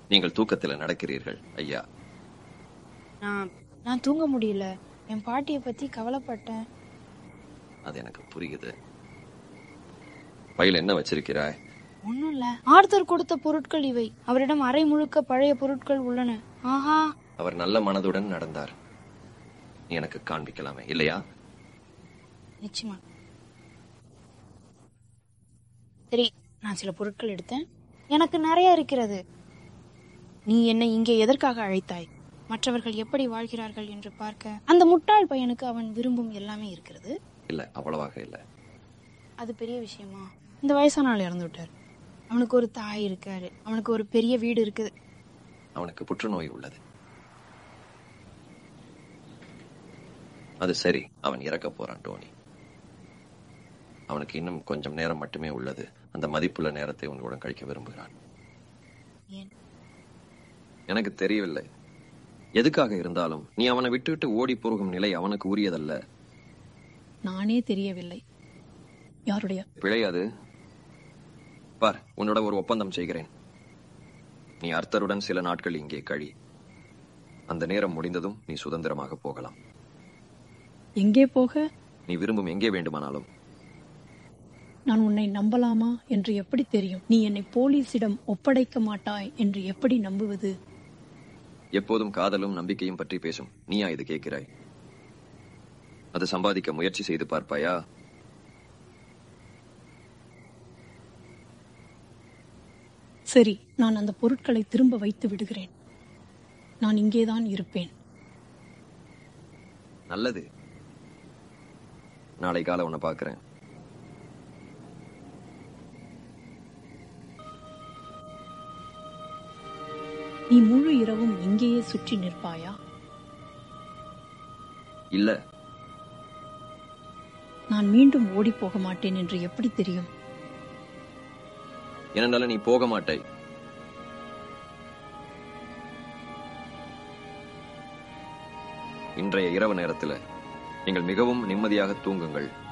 நீங்கள் தூக்கத்தில் நடக்கிறீர்கள் ஐயா நான் நான் தூங்க முடியல என் பாட்டியை பத்தி கவலைப்பட்டேன் அது எனக்கு புரியுது பையில என்ன வச்சிருக்கிறாய் ஒண்ணும் இல்ல ஆர்த்தர் கொடுத்த பொருட்கள் இவை அவரிடம் அரை முழுக்க பழைய பொருட்கள் உள்ளன ஆஹா அவர் நல்ல மனதுடன் நடந்தார் நீ எனக்கு காண்பிக்கலாமே இல்லையா நிச்சயமா சரி நான் சில பொருட்கள் எடுத்தேன் எனக்கு நிறைய இருக்கிறது நீ என்னை இங்கே எதற்காக அழைத்தாய் மற்றவர்கள் எப்படி வாழ்கிறார்கள் என்று பார்க்க அந்த முட்டாள் பையனுக்கு அவன் விரும்பும் எல்லாமே இருக்கிறது இல்ல அவ்வளவாக இல்ல அது பெரிய விஷயமா இந்த வயசான ஆள் இறந்து விட்டார் அவனுக்கு ஒரு தாய் இருக்காரு அவனுக்கு ஒரு பெரிய வீடு இருக்குது அவனுக்கு புற்றுநோய் உள்ளது அது சரி அவன் இறக்க போறான் டோனி அவனுக்கு இன்னும் கொஞ்சம் நேரம் மட்டுமே உள்ளது அந்த மதிப்புள்ள நேரத்தை உங்களுடன் கழிக்க விரும்புகிறான் ஏன் எனக்கு தெரியவில்லை எதுக்காக இருந்தாலும் நீ அவனை விட்டுவிட்டு ஓடி போகும் நிலை அவனுக்கு உரியதல்ல நானே தெரியவில்லை யாருடைய பிழை அது பார் உன்னோட ஒரு ஒப்பந்தம் செய்கிறேன் நீ அர்த்தருடன் சில நாட்கள் இங்கே கழி அந்த நேரம் முடிந்ததும் நீ சுதந்திரமாக போகலாம் எங்கே போக நீ விரும்பும் எங்கே வேண்டுமானாலும் நான் உன்னை நம்பலாமா என்று எப்படி தெரியும் நீ என்னை போலீசிடம் ஒப்படைக்க மாட்டாய் என்று எப்படி நம்புவது எப்போதும் காதலும் நம்பிக்கையும் பற்றி பேசும் நீயா இது கேட்கிறாய் அது சம்பாதிக்க முயற்சி செய்து பார்ப்பாயா சரி நான் அந்த பொருட்களை திரும்ப வைத்து விடுகிறேன் நான் இங்கேதான் இருப்பேன் நல்லது நாளை காலை உன்னை பார்க்கிறேன் நீ முழு இரவும் இங்கேயே சுற்றி நிற்பாயா இல்ல நான் மீண்டும் ஓடி போக மாட்டேன் என்று எப்படி தெரியும் என்னால நீ போக மாட்டாய் இன்றைய இரவு நேரத்துல நீங்கள் மிகவும் நிம்மதியாக தூங்குங்கள்